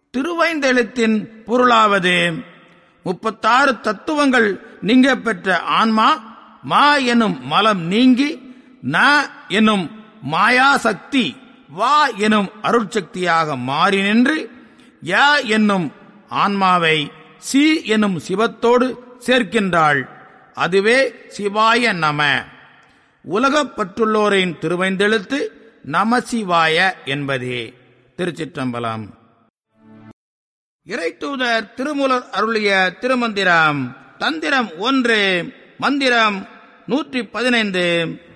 திருவைந்தெழுத்தின் பொருளாவது முப்பத்தாறு தத்துவங்கள் நீங்க பெற்ற ஆன்மா மா எனும் மலம் நீங்கி ந எனும் மாயாசக்தி வா எனும் அருட்சக்தியாக மாறி நின்று ய என்னும் ஆன்மாவை சி எனும் சிவத்தோடு சேர்க்கின்றாள் அதுவே சிவாய நம உலகப்பற்றுள்ளோரின் திருவைந்தெழுத்து நமசிவாய என்பதே திருச்சிற்றம்பலம் இறைத்தூதர் திருமூலர் அருளிய திருமந்திரம் தந்திரம் ஒன்று மந்திரம் நூற்றி பதினைந்து